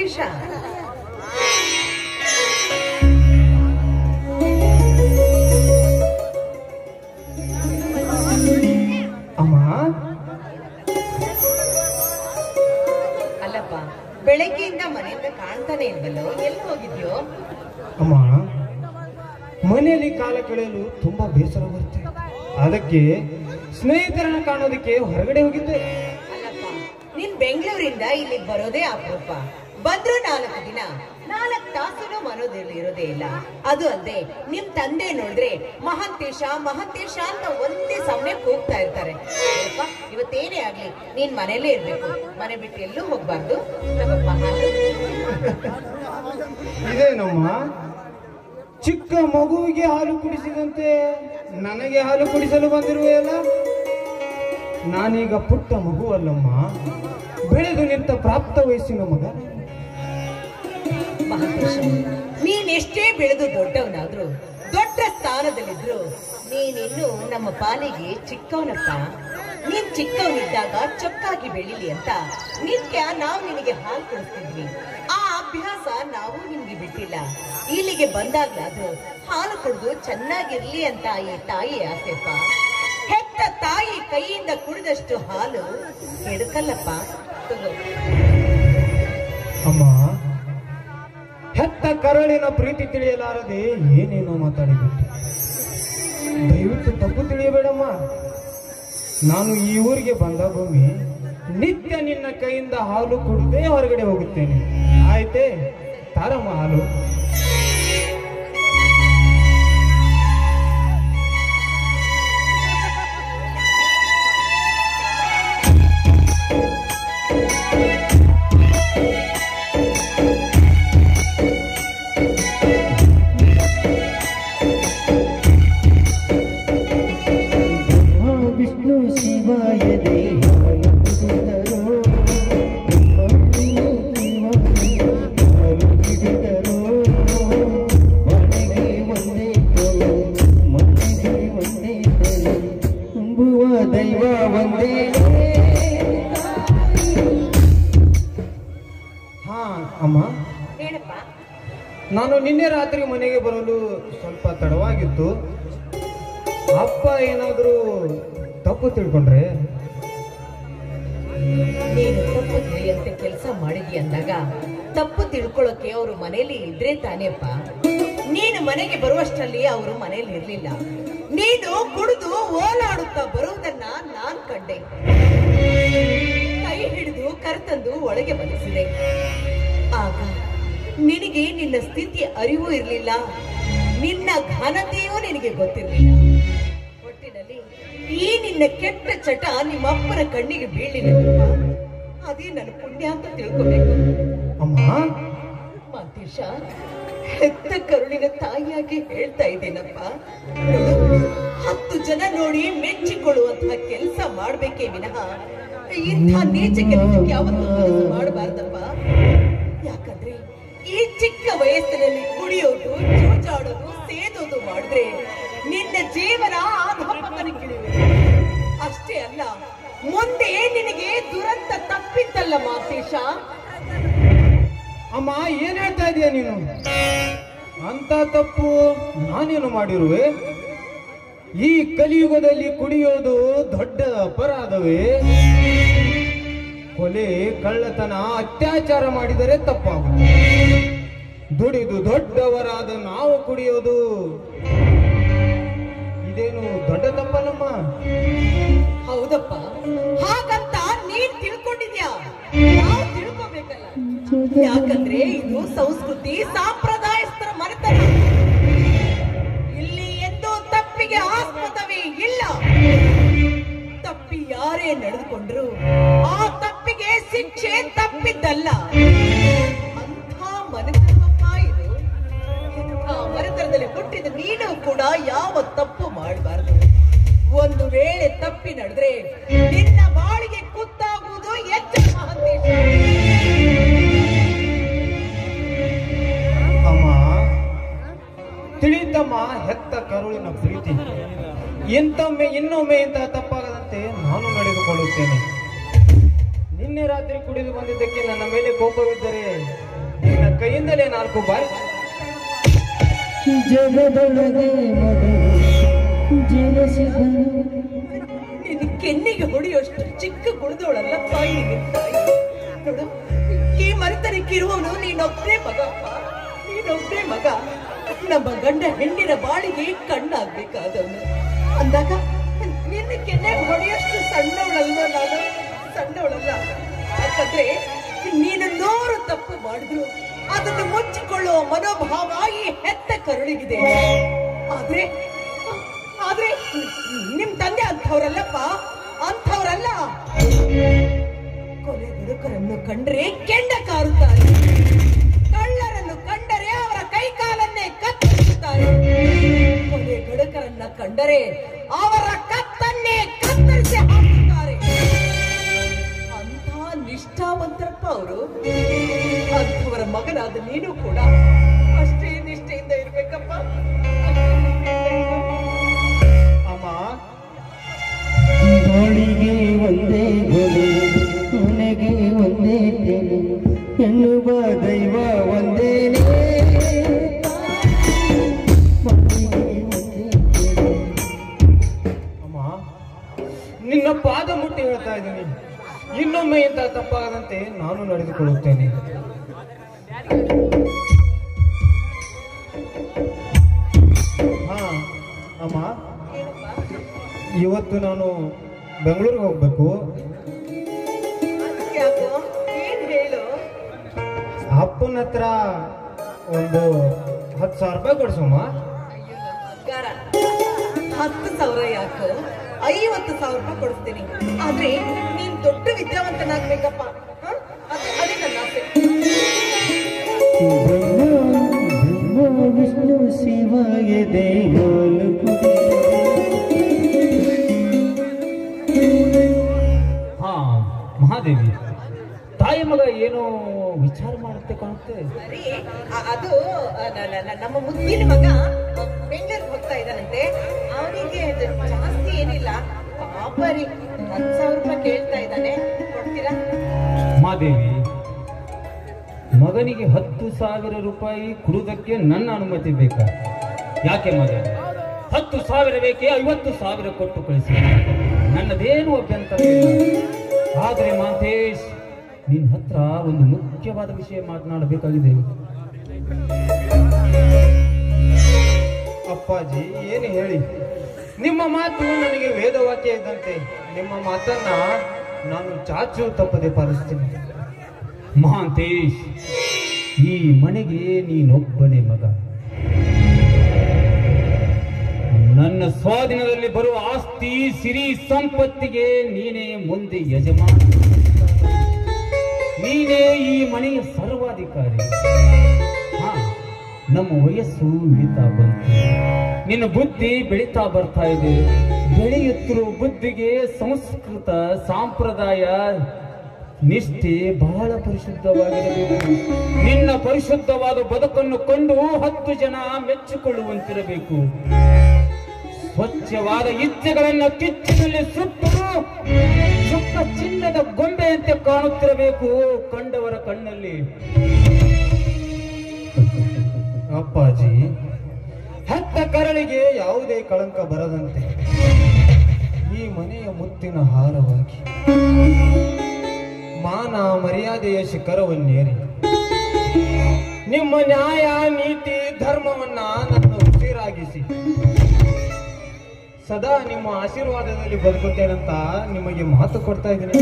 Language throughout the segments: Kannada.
ಮಹಂತೇಶ ಅಮ್ಮ ಅಲ್ಲಪ್ಪ ಬೆಳಗ್ಗೆಯಿಂದ ಮನೆಯಿಂದ ಕಾಣ್ತಾನೆ ಇಲ್ವಲ್ಲೋ ಎಲ್ಲಿ ಹೋಗಿದ್ಯೋ ಅಮ್ಮ ಮನೆಯಲ್ಲಿ ಕಾಲ ಕಳೆಯಲು ತುಂಬಾ ಬೇಸರ ಬರುತ್ತೆ ಅದಕ್ಕೆ ಸ್ನೇಹಿತರನ್ನ ಕಾಣೋದಕ್ಕೆ ಹೊರಗಡೆ ಹೋಗಿದ್ದೆ ಅಲ್ಲಪ್ಪ ನೀನ್ ಬೆಂಗಳೂರಿಂದ ಇಲ್ಲಿಗೆ ಬರೋದೇ ಅಪರೂಪ ಬಂದ್ರು ನಾಲ್ಕು ದಿನ ನಾಲ್ಕು ತಾಸು ಮನೋದಲ್ಲಿ ಇರೋದೇ ಇಲ್ಲ ಅದು ಅಲ್ಲದೆ ನಿಮ್ ತಂದೆ ನೋಡಿದ್ರೆ ಮಹಂತೇಶ ಮಹಂತೇಶ ಅಂತ ಒಂದೇ ಸಮಯ ಕೂಗ್ತಾ ಇರ್ತಾರೆ ಏನಪ್ಪ, ಇವತ್ತೇನೇ ಆಗ್ಲಿ ನೀನ್ ಮನೇಲೇ ಇರ್ಬೇಕು ಮನೆ ಬಿಟ್ಟು ಎಲ್ಲೂ ಹೋಗ್ಬಾರ್ದು ತಗೋಪ್ಪ ಹಾಲು. ಇದೇನಮ್ಮ ಚಿಕ್ಕ ಮಗುವಿಗೆ ಹಾಲು ಕುಡಿಸಿದಂತೆ ನನಗೆ ಹಾಲು ಕುಡಿಸಲು ಬಂದಿರುವೆಯಲ್ಲ ನಾನೀಗ ಪುಟ್ಟ ಮಗುವಲ್ಲಮ್ಮ ಬೆಳೆದು ನಿಂತ ಪ್ರಾಪ್ತ ವಯಸ್ಸಿನ ಮಗ ಮಹಂತೇಶ ನೀನ್ ಎಷ್ಟೇ ಬೆಳೆದು ದೊಡ್ಡವನಾದ್ರೂ ದೊಡ್ಡ ಸ್ಥಾನದಲ್ಲಿದ್ರು ನೀನಿನ್ನು ನಮ್ಮ ಪಾಲಿಗೆ ಚಿಕ್ಕವನಪ್ಪ ನೀನ್ ಚಿಕ್ಕವನಿದ್ದಾಗ ಚೊಕ್ಕಾಗಿ ಬೆಳಿಲಿ ಅಂತ ನಿತ್ಯ ನಾವು ನಿನಗೆ ಹಾಲು ಕೊಡಿಸ್ತಿದ್ವಿ ಆ ಅಭ್ಯಾಸ ನಾವು ನಿಮ್ಗೆ ಬಿಟ್ಟಿಲ್ಲ ಇಲ್ಲಿಗೆ ಬಂದಾಗ್ಲಾದ್ರೂ ಹಾಲು ಕುಡಿದು ಚೆನ್ನಾಗಿರ್ಲಿ ಅಂತ ಈ ತಾಯಿ ಆಸೆಪ್ಪ ಹೆತ್ತ ತಾಯಿ ಕೈಯಿಂದ ಕುಡಿದಷ್ಟು ಹಾಲು ಕೆಡುಕಲ್ಲಪ್ಪ ತಗೋ ಅಮ್ಮ ಹೆತ್ತ ಕರಳಿನ ಪ್ರೀತಿ ತಿಳಿಯಲಾರದೆ ಏನೇನೋ ಮಾತಾಡಿಬಿಟ್ಟೆ ದಯವಿಟ್ಟು ತಪ್ಪು ತಿಳಿಯಬೇಡಮ್ಮ ನಾನು ಈ ಊರಿಗೆ ಬಂದ ಭೂಮಿ ನಿತ್ಯ ನಿನ್ನ ಕೈಯಿಂದ ಹಾಲು ಕುಡಿದೇ ಹೊರಗಡೆ ಹೋಗುತ್ತೇನೆ ಆಯ್ತೇ ತಾರಮ್ಮ ಹಾಲು ವಿಷ್ಣು ಶಿವಾಯ ದೇವಾಯ ಬಿಡಿದರು ಬಿಡಿದರು ಮನೆಗೆ ಒಂದೇ ತೋಳು ಮನೆಗೆ ಒಂದೇ ತೋಳು ತುಂಬುವ ದೈವ ಒಂದೇ ಹಾ ಅಮ್ಮ ಹೇಳಪ್ಪ ನಾನು ನಿನ್ನೆ ರಾತ್ರಿ ಮನೆಗೆ ಬರಲು ಸ್ವಲ್ಪ ತಡವಾಗಿತ್ತು ಅಪ್ಪ ಏನಾದರೂ ತಪ್ಪು ತಿಳ್ಕೊಂಡ್ರೆ ನೀನು ತಪ್ಪು ತಿಳಿಯಂತೆ ಕೆಲಸ ಮಾಡಿದ್ಯ ಅಂದಾಗ ತಪ್ಪು ತಿಳ್ಕೊಳ್ಳೋಕೆ ಅವರು ಮನೇಲಿ ಇದ್ರೆ ತಾನೇಪ್ಪ ನೀನು ಮನೆಗೆ ಬರುವಷ್ಟರಲ್ಲಿ ಅವರು ಮನೇಲಿ ಇರ್ಲಿಲ್ಲ ನೀನು ಕುಡಿದು ಓಲಾಡುತ್ತಾ ಬರುವುದನ್ನ ನಾನ್ ಕಂಡೆ ಕೈ ಹಿಡಿದು ಕರೆತಂದು ಒಳಗೆ ಬಂಧಿಸಿದೆ ಆಗ ನಿನಗೆ ನಿನ್ನ ಸ್ಥಿತಿ ಅರಿವು ಇರಲಿಲ್ಲ ನಿನ್ನ ಘನತೆಯೂ ನಿನಗೆ ಗೊತ್ತಿರಲಿಲ್ಲ ಒಟ್ಟಿನಲ್ಲಿ ಈ ನಿನ್ನ ಕೆಟ್ಟ ಚಟ ನಿಮ್ಮ ಅಪ್ಪನ ಕಣ್ಣಿಗೆ ಬೀಳಿಲ್ಲ ಅದೇ ನನ್ನ ಪುಣ್ಯ ಅಂತ ತಿಳ್ಕೋಬೇಕು ಅಮ್ಮ ಮಾತೇಶ ಹೆತ್ತ ಕರುಣಿನ ತಾಯಿಯಾಗಿ ಹೇಳ್ತಾ ಇದ್ದೇನಪ್ಪ ನೋಡು, ಹತ್ತು ಜನ ನೋಡಿ ಮೆಚ್ಚಿಕೊಳ್ಳುವಂತಹ ಕೆಲಸ ಮಾಡ್ಬೇಕೇ ವಿನಃ ಇಂಥ ನೀಚ ಕೆಲಸಕ್ಕೆ ಯಾವತ್ತೂ ಮನಸ್ಸು ಮಾಡಬಾರ್ದಪ್ಪ ಯಾಕಂದ್ರೆ ಈ ಚಿಕ್ಕ ವಯಸ್ಸಿನಲ್ಲಿ ಕುಡಿಯೋದು ಜೂಜಾಡೋದು ಸೇದೋದು ಮಾಡಿದ್ರೆ ನಿನ್ನ ಜೀವನ ಅಧಪತನಕ್ಕಿಳಿಯುವೆ ಅಷ್ಟೇ ಅಲ್ಲ ಮುಂದೆ ನಿನಗೆ ದುರಂತ ತಪ್ಪಿದ್ದಲ್ಲ ಮಾತೇಶ ಅಮ್ಮ ಏನ್ ಹೇಳ್ತಾ ಇದೀಯ ನೀನು ಅಂತ ತಪ್ಪು ನಾನೇನು ಮಾಡಿರುವೆ ಈ ಕಲಿಯುಗದಲ್ಲಿ ಕುಡಿಯೋದು ದೊಡ್ಡ ಅಪರಾಧವೇ ಕೊಲೆ ಕಳ್ಳತನ ಅತ್ಯಾಚಾರ ಮಾಡಿದರೆ ತಪ್ಪಾಗುತ್ತೆ ದುಡಿದು ದೊಡ್ಡವರಾದ ನಾವು ಕುಡಿಯೋದು ಇದೇನು ದೊಡ್ಡ ತಪ್ಪಲ್ಲಮ್ಮ ಹೌದಪ್ಪ ಹಾಗಂತ ನೀನ್ ತಿಳ್ಕೊಂಡಿದ್ಯಾ ನಾವು ತಿಳ್ಕೊಬೇಕಲ್ಲ ಯಾಕಂದ್ರೆ ಇದು ಸಂಸ್ಕೃತಿ ಸಾಂಪ್ರದಾಯಸ್ಥರ ಮನೆತನ ಇಲ್ಲಿ ಎಂದೂ ತಪ್ಪಿಗೆ ಆಸ್ಪದವೇ ಇಲ್ಲ ತಪ್ಪಿ ಯಾರೇ ನಡೆದುಕೊಂಡ್ರು ಆ ತಪ್ಪಿಗೆ ಶಿಕ್ಷೆ ತಪ್ಪಿದ್ದಲ್ಲ ಅಂಥ ಮನೆತನವಪ್ಪ ಇದು ಇಂಥ ಮನೆತನದಲ್ಲಿ ಹುಟ್ಟಿದ ನೀನು ಕೂಡ ಯಾವ ತಪ್ಪು ಮಾಡಬಾರದು ಒಂದು ವೇಳೆ ತಪ್ಪಿ ನಡೆದ್ರೆ ನಿನ್ನ ಬಾಳಿಗೆ ಕುತ್ತಾಗುವುದು ಎಚ್ಚರ ಮಹಂತೇಶ ಅಮ್ಮ ತಿಳಿತಮ್ಮ ಹೆತ್ತ ಕರುಳಿನ ಪ್ರೀತಿ ಎಂತೊಮ್ಮೆ ಇನ್ನೊಮ್ಮೆ ಇಂತಹ ತಪ್ಪಾಗದಂತೆ ನಾನು ನಡೆದುಕೊಳ್ಳುತ್ತೇನೆ ನಿನ್ನೆ ರಾತ್ರಿ ಕುಡಿದು ಬಂದಿದ್ದಕ್ಕೆ ನನ್ನ ಮೇಲೆ ಕೋಪವಿದ್ದರೆ ಕೈಯಿಂದಲೇ ನಾಲ್ಕು ಬಾರಿ ಜಗದೊಳಗೆ ಮೊದಲು ಜನಿಸಿದನು ನಿನ್ನ ಕೆನ್ನಿಗೆ ಹೊಡೆಯುವಷ್ಟು ಚಿಕ್ಕ ಕುಳಿದವಳಲ್ಲ ತಾಯಿ ನಿನ್ ತಾಯಿ ನೋಡು ಈ ಮರಿತನಕ್ಕಿರುವವನು ನೀನೊಬ್ಬನೇ ಮಗಪ್ಪ ನೀನೊಬ್ಬನೇ ಮಗ ನಮ್ಮ ಗಂಡ ಹೆಣ್ಣಿನ ಬಾಳಿಗೆ ಕಣ್ಣಾಗ್ಬೇಕಾದವನು ಅಂದಾಗ ನಿನ್ನ ಕೆನ್ನೆಗೆ ಹೊಡೆಯಷ್ಟು ಸಣ್ಣವಳಲ್ವ ನಾನು ಸಣ್ಣವಳಲ್ಲ ಯಾಕಂದ್ರೆ ನೀನು ನೂರು ತಪ್ಪು ಮಾಡಿದ್ರು ಅದನ್ನು ಮುಚ್ಚಿಕೊಳ್ಳುವ ಮನೋಭಾವ ಈ ಹೆತ್ತ ಕರುಳಿಗಿದೆ ಆದ್ರೆ ಆದ್ರೆ ನಿಮ್ ತಂದೆ ಅಂಥವ್ರಲ್ಲಪ್ಪ ಅಂಥವ್ರಲ್ಲ ಕೊಲೆ ಗುರುಕರನ್ನು ಕಂಡ್ರೆ ಕೆಂಡ ಕಾರುತ್ತಾರೆ ಕಳ್ಳರನ್ನು ಕಂಡರೆ ಅವರ ಕೈ ಕಾಲನ್ನೇ ಕತ್ತರಿಸುತ್ತಾರೆ ಕೊಲೆ ಗಡುಕರನ್ನ ಕಂಡರೆ ಅವರ ಕತ್ತನ್ನೇ ಕತ್ತರಿಸಿ ಹಾಕುತ್ತಾರೆ ಅಂತ ನಿಷ್ಠಾವಂತರಪ್ಪ ಅವರು ಅಂಥವರ ಮಗನಾದ ನೀನು ಕೂಡ ಅಷ್ಟೇ ನಿಷ್ಠೆಯಿಂದ ಇರ್ಬೇಕಪ್ಪ ಅಮ್ಮ ಗೋಳಿಗೆ ಒಂದೇ ಗೊಲೆ ಕೊನೆಗೆ ಒಂದೇ ತೆನೆ ಎನ್ನುವ ದೈವ ಒಂದೇನೇ ಮಣ್ಣಿಗೆ ಒಂದೇ ತೆನೆ. ಅಮ್ಮ ನಿನ್ನ ಪಾದ ಮುಟ್ಟಿ ಹೇಳ್ತಾ ಇದ್ದೀನಿ ಇನ್ನೊಮ್ಮೆ ಇಂಥ ತಪ್ಪಾಗದಂತೆ ನಾನು ನಡೆದುಕೊಳ್ಳುತ್ತೇನೆ ಹಾ ಅಮ್ಮ ಇವತ್ತು ನಾನು ಬೆಂಗಳೂರಿಗೆ ಹೋಗ್ಬೇಕು ಯಾಕೋ ಏನ್ ಹೇಳು ಅಪ್ಪನ ಹತ್ರ ಒಂದು ಹತ್ತು ಸಾವಿರ ರೂಪಾಯಿ ಕೊಡ್ಸಮ್ಮ ಅಯ್ಯೋ ನನ್ ಬಂಗಾರ. ಹತ್ತು ಸಾವಿರ ಯಾಕೋ ಐವತ್ತು ಸಾವಿರ ರೂಪಾಯಿ ಕೊಡಿಸ್ತೀನಿ ಆದ್ರೆ ನೀನ್ ದೊಡ್ಡ ವಿದ್ಯಾವಂತನಾಗ್ಬೇಕಪ್ಪ ಹ? ಅದೇ ಅದೇ ನನ್ನ ಆಸೆ ಬ್ರಹ್ಮ ಬ್ರಹ್ಮ ವಿಷ್ಣು ಶಿವಾಯ ದೇವಾಲು ಹಾ ಮಹಾದೇವಿ ತಾಯಿ ಮಗ ಏನೋ ವಿಚಾರ ಮಾಡುತ್ತೆ ಕಾಣುತ್ತೆ ಸರಿ ಅ- ಅದು ಅ, ನ- ನ- ನ- ನಮ್ಮ ಮುದ್ದಿನ ಮಗ ಬೆಂಗಳೂರಿಗೆ ಹೋಗ್ತಾ ಇದ್ದಾನಂತೆ ಅವನಿಗೆ ಜಾಸ್ತಿ ಏನಿಲ್ಲ ಪಾಪ ರೀ ಹತ್ತು ಸಾವಿರ ರೂಪಾಯಿ ಕೇಳ್ತಾ ಇದ್ದಾನೆ ಕೊಡ್ತೀರಾ ಮಾದೇವಿ ಮಗನಿಗೆ ಹತ್ತು ಸಾವಿರ ರೂಪಾಯಿ ಕೊಡುವುದಕ್ಕೆ ನನ್ನ ಅನುಮತಿ ಬೇಕಾ ಯಾಕೆ ಮಾದೇವಿ ಹತ್ತು ಸಾವಿರ ಬೇಕೆ ಐವತ್ತು ಸಾವಿರ ಕೊಟ್ಟು ಕಳಿಸಿ ನನ್ನದೇನು ಅಭ್ಯಂತರ ಇಲ್ಲ ಆದರೆ ಮಾತೇಶ್ ನಿನ್ನ ಹತ್ರ ಒಂದು ಮುಖ್ಯವಾದ ವಿಷಯ ಮಾತನಾಡಬೇಕಾಗಿದೆ ಅಪ್ಪಾಜಿ ಏನು ಹೇಳಿ ನಿಮ್ಮ ಮಾತು ನನಗೆ ವೇದವಾಕ್ಯ ಇದ್ದಂತೆ ನಿಮ್ಮ ಮಾತನ್ನ ನಾನು ಚಾಚು ತಪ್ಪದೆ ಪಾಲಿಸ್ತೀನಿ ಮಹಾಂತೇಶ್ ಈ ಮನೆಗೆ ನೀನೊಬ್ಬನೇ ಮಗ ನನ್ನ ಸ್ವಾಧೀನದಲ್ಲಿ ಬರುವ ಆಸ್ತಿ ಸಿರಿ ಸಂಪತ್ತಿಗೆ ನೀನೇ ಮುಂದೆ ಯಜಮಾನ ನೀನೇ ಈ ಮನೆಯ ಸರ್ವಾಧಿಕಾರಿ ಹಾ ನಮ್ಮ ವಯಸ್ಸು ಇಳಿತಾ ಬಂತು ನಿನ್ನ ಬುದ್ಧಿ ಬೆಳೀತಾ ಬರ್ತಾ ಇದೆ ಬೆಳೆಯುತ್ತಿರುವ ಬುದ್ಧಿಗೆ ಸಂಸ್ಕೃತ ಸಂಪ್ರದಾಯ ನಿಷ್ಠೆ ಬಹಳ ಪರಿಶುದ್ಧವಾಗಿರಬೇಕು ನಿನ್ನ ಪರಿಶುದ್ಧವಾದ ಬದುಕನ್ನು ಕೊಂಡು ಹತ್ತು ಜನ ಮೆಚ್ಚಿಕೊಳ್ಳುವಂತಿರಬೇಕು ಸ್ವಚ್ಛವಾದ ಇಚ್ಛೆಗಳನ್ನ ಕಿಚ್ಚಿನಲ್ಲಿ ಸುಟ್ಟು ಸುತ್ತ ಚಿನ್ನದ ಗೊಂಬೆಯಂತೆ ಕಾಣುತ್ತಿರಬೇಕು ಕಂಡವರ ಕಣ್ಣಲ್ಲಿ ಅಪ್ಪಾಜಿ ಹೆತ್ತ ಕರಳಿಗೆ ಯಾವುದೇ ಕಳಂಕ ಬರದಂತೆ ಈ ಮನೆಯ ಮುತ್ತಿನ ಹಾರವಾಗಿ ಮಾನ ಮರ್ಯಾದೆಯ ಶಿಖರವನ್ನೇರಿ ನಿಮ್ಮ ನ್ಯಾಯ ನೀತಿ ಧರ್ಮವನ್ನ ನನ್ನ ಉಸಿರಾಗಿಸಿ ಸದಾ ನಿಮ್ಮ ಆಶೀರ್ವಾದದಲ್ಲಿ ಬದುಕುತ್ತೇನಂತ ನಿಮಗೆ ಮಾತು ಕೊಡ್ತಾ ಇದ್ದೀನಿ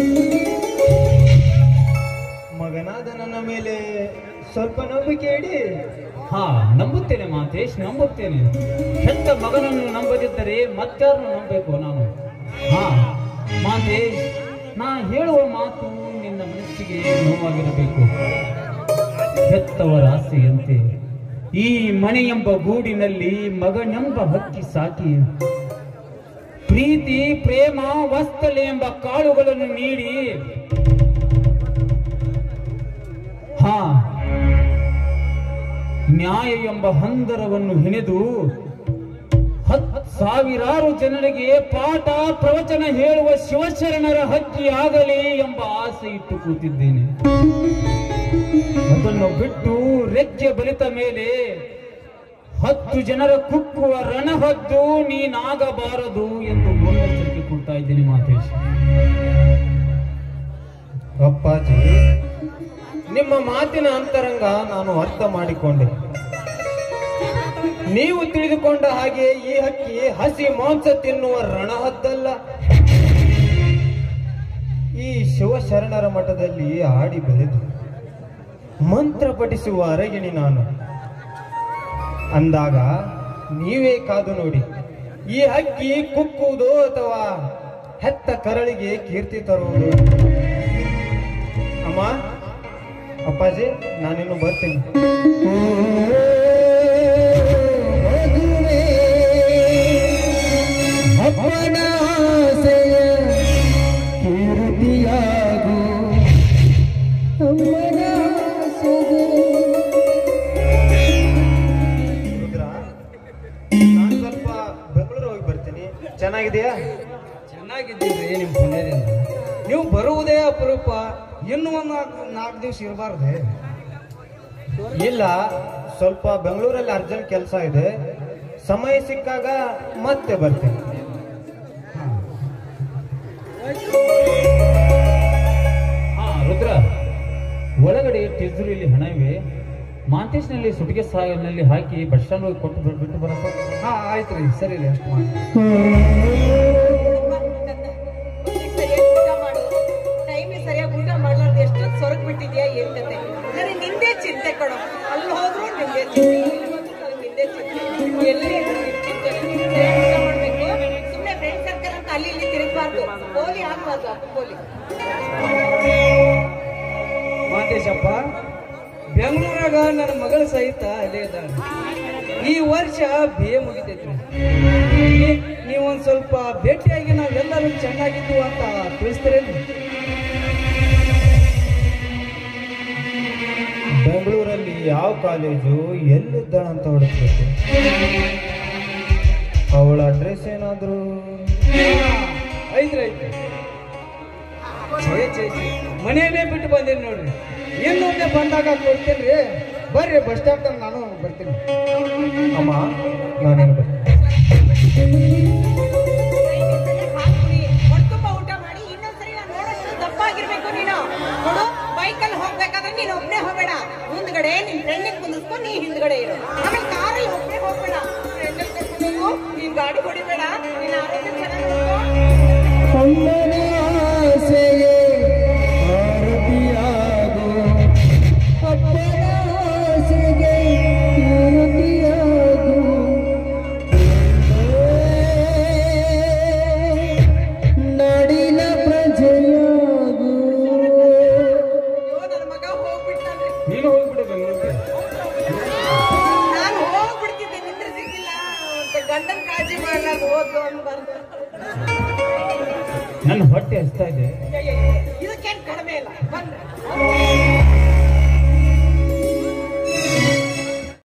ಮಗನಾದ ನನ್ನ ಮೇಲೆ ಸ್ವಲ್ಪ ನಂಬಿಕೆ ಇಡಿ ಹಾ ನಂಬುತ್ತೇನೆ ಮಾತೇಶ್ ನಂಬುತ್ತೇನೆ ಹೆತ್ತ ಮಗನನ್ನು ನಂಬದಿದ್ದರೆ ಮತ್ತಾರನ್ನು ನಂಬಬೇಕು ನಾನು ಹಾ ಮಾತೇಶ್ ನಾ ಹೇಳುವ ಮಾತು ನಿನ್ನ ಮನಸ್ಸಿಗೆ ನೋವಾಗಿರಬೇಕು ಹೆತ್ತವರ ಆಸೆಯಂತೆ ಈ ಮನೆ ಎಂಬ ಗೂಡಿನಲ್ಲಿ ಮಗನೆಂಬ ಹಕ್ಕಿ ಸಾಕಿ ಪ್ರೀತಿ ಪ್ರೇಮ ವಸ್ತಲೆ ಎಂಬ ಕಾಳುಗಳನ್ನು ನೀಡಿ ಹಾ ನ್ಯಾಯ ಎಂಬ ಹಂದರವನ್ನು ಹೆಣೆದು ಹತ್ ಸಾವಿರಾರು ಜನರಿಗೆ ಪಾಠ ಪ್ರವಚನ ಹೇಳುವ ಶಿವಶರಣರ ಹಕ್ಕಿ ಆಗಲಿ ಎಂಬ ಆಸೆ ಇಟ್ಟು ಕೂತಿದ್ದೇನೆ ಅದನ್ನು ಬಿಟ್ಟು ರೆಕ್ಕೆ ಬಲಿತ ಮೇಲೆ ಹತ್ತು ಜನರ ಕುಕ್ಕುವ ರಣಹದ್ದು ನೀನಾಗಬಾರದು ಎಂದು ಮುನ್ನೆಚ್ಚರಿಕೆ ಕೊಡ್ತಾ ಇದ್ದೀನಿ ಮಾತೇಶ್ ಅಪ್ಪಾಜಿ ನಿಮ್ಮ ಮಾತಿನ ಅಂತರಂಗ ನಾನು ಅರ್ಥ ಮಾಡಿಕೊಂಡೆ ನೀವು ತಿಳಿದುಕೊಂಡ ಹಾಗೆ ಈ ಹಕ್ಕಿ ಹಸಿ ಮಾಂಸ ತಿನ್ನುವ ರಣಹದ್ದಲ್ಲ ಈ ಶಿವಶರಣರ ಮಠದಲ್ಲಿ ಆಡಿ ಬೆಳೆದು ಮಂತ್ರ ಪಠಿಸುವ ಅರಗಿಣಿ ನಾನು ಅಂದಾಗ ನೀವೇ ಕಾದು ನೋಡಿ ಈ ಹಕ್ಕಿ ಕುಕ್ಕುವುದು ಅಥವಾ ಹೆತ್ತ ಕರಳಿಗೆ ಕೀರ್ತಿ ತರುವುದು ಅಮ್ಮ ಅಪ್ಪಾಜಿ ನಾನಿನ್ನು ಬರ್ತೀನಿ ಅಪ್ಪನ ಆಸೆಯ ಕೀರ್ತಿಯಾಗು ಅಮ್ಮನ ಆಸೆಗೆ ರುದ್ರ ನಾನು ಸ್ವಲ್ಪ ಬೆಂಗಳೂರು ಹೋಗಿ ಬರ್ತೀನಿ ಚೆನ್ನಾಗಿದೆಯಾ ಚೆನ್ನಾಗಿದ್ದೀರಿ ನಿಮ್ಮ ಪುಣ್ಯದಿಂದ ನೀವು ಬರುವುದೇ ಅಪರೂಪ ಇನ್ನೂ ಒಂದು ನಾಲ್ಕು ನಾಲ್ಕು ದಿವಸ ಇರಬಾರ್ದೆ ಇಲ್ಲ ಸ್ವಲ್ಪ ಬೆಂಗಳೂರಲ್ಲಿ ಅರ್ಜೆಂಟ್ ಕೆಲಸ ಇದೆ ಸಮಯ ಸಿಕ್ಕಾಗ ಮತ್ತೆ ಬರ್ತೀನಿ ಹಾ ರುದ್ರ ಒಳಗಡೆ ತಿಜುರಿಯಲ್ಲಿ ಹಣ ಇವೆ ಮಾಂತೇಶ್ನಲ್ಲಿ ಸುಟಿಗೆ ಸಾಲಿನಲ್ಲಿ ಹಾಕಿ ಬಸ್ ಸ್ಟ್ಯಾಂಡ್ ಹೋಗಿ ಕೊಟ್ಟು ಬಿಟ್- ಬಿಟ್ಟು ಬರಪ್ಪ ಹಾ ಆಯ್ತು ರೀ ಸರಿ ರೀ ಅಷ್ಟು ಮಾಡಿ ಸರಿಯಾಗಿ ಊಟ ಮಾಡು ಟೈಮಿಗೆ ಸರಿಯಾಗಿ ಊಟ ಮಾಡ್ಲಾರ್ದು ಎಷ್ಟೊತ್ತು ಸೊರಗ್ ಬಿಟ್ಟಿದ್ಯಾ ಏನ್ ಕತೆ ನನಗೆ ನಿಂದೇ ಚಿಂತೆ ಕೊಡು ಅಲ್ಲಿ ಹೋದ್ರು ನಿಂದೇ ಚಿಂತೆ ಇಲ್ಲಿ ಬಂದ್ರು ನನಗೆ ನಿಂದೇ ಚಿಂತೆ ಎಲ್ಲಿ ನಿನ್ ಚಿಂತೆ ಸರಿಯಾಗಿ ಊಟ ಮಾಡ್ಬೇಕು ಸುಮ್ಮನೆ ಫ್ರೆಂಡ್ ಸರ್ಕಲ್ ಅಂತ ಅಲ್ಲಿ ಇಲ್ಲಿ ತಿರುಗಬಾರ್ದು ಪೋಲಿ ಆಗ್ಬಾರ್ದು ಅಪ್ಪ ಪೋಲಿ ಮಾತೇಶಪ್ಪ ಬೆಂಗಳೂರಾಗ ನನ್ನ ಮಗಳ ಸಹಿತ ಅಲ್ಲೇ ಇದ್ದಾಳೆ ಈ ವರ್ಷ ಬಿ ಎ ಮುಗಿತೈತ್ರಿ ನೀ- ನೀವೊಂದ್ ಸ್ವಲ್ಪ ಭೇಟಿಯಾಗಿ ನಾವೆಲ್ಲರೂ ಚೆನ್ನಾಗಿದ್ದು ಅಂತ ತಿಳಿಸ್ತೀರೇನು ಬೆಂಗಳೂರಲ್ಲಿ ಯಾವ ಕಾಲೇಜು ಎಲ್ಲಿದ್ದಾಳಂತ ಹುಡುಕ್ಬೇಕು ಅವಳ ಅಡ್ರೆಸ್ ಏನಾದ್ರು ಐತ್ರಿ ಐತ್ರಿ ಛೇ, ಛೇ, ಛೇ. ಮನೆಯಲ್ಲೇ ಬಿಟ್ಟು ಬಂದೀನಿ ನೋಡ್ರಿ ಇನ್ನೊಂದೇ ಬಂದಾಗ ಕೊಡ್ತೀನಿ ರೀ ಬರ್ರಿ ಬಸ್ ಸ್ಟಾಪ್ ತನಕ ನಾನು ಬರ್ತೀನಿ ಅಮ್ಮ ನಾನೇನು ಬರ್ತೀನಿ ಹಾಕ್ಬಿಡಿ ಹೊಟ್ಟುಂಬ ಊಟ ಮಾಡಿ ಇನ್ನೊಂದ್ಸರಿ ನಾನು ನೋಡೋಷ್ಟು ದಪ್ಪಾಗಿರ್ಬೇಕು ನೀನು ನೋಡು ಬೈಕಲ್ಲಿ ಹೋಗ್ಬೇಕಾದ್ರೆ ನೀನು ಒಬ್ನೇ ಹೋಗ್ಬೇಡ ಮುಂದ್ಗಡೆ ನಿನ್ ಫ್ರೆಂಡಿಗೆ ಕುಂದಿಸ್ಕೊಂಡು ನೀ ಹಿಂದ್ಗಡೆ ಇರು ಆಮೇಲೆ ಕಾರಲ್ಲಿ ಒಬ್ನೇ ಹೋಗ್ಬೇಡ ಫ್ರೆಂಡಲ್ಲಿ ಕರ್ಕೊಂಡು ಹೋಗು ನೀನ್ ಗಾಡಿ ಹೊಡಿಬೇಡ ನಿನ್ನ ಆರೋಗ್ಯ ಚೆನ್ನಾಗಿ ನೋಡ್ಕೋ ಅಮ್ಮನ ಆಸೆಯೇ ಆರತಿಯಾಗು ಅಪ್ಪನ ಆಸೆಗೆ ಕೀರ್ತಿಯಾಗು ನಾಡಿನ ಪ್ರಜೆಯಾಗು ಅಯ್ಯೋ ನನ್ನ ಮಗ ಹೋಗ್ಬಿಟ್ಟಾನೆ ನೀನು ಹೋಗ್ಬಿಡು ಬೆಂಗಳೂರಿಗೆ ನಾನು ಹೋಗ್ಬಿಡ್ತಿದ್ದೆ ನಿಂದ್ರೆ ಸಿಕ್ಕಿಲ್ಲ ಅಂತ ಗಂಡನ್ ಕಾಳಜಿ ಮಾಡ್ಲಾರ್ದು ಹೋದ್ದು ಅನ್ಬಾರ್ದು ನನ್ನ ಹೊಟ್ಟೆ ಹಸ್ತಾ ಇದೆ ಇದಕ್ಕೇನ್ ಕಡಿಮೆ ಇಲ್ಲ ಬಂದ್ರೆ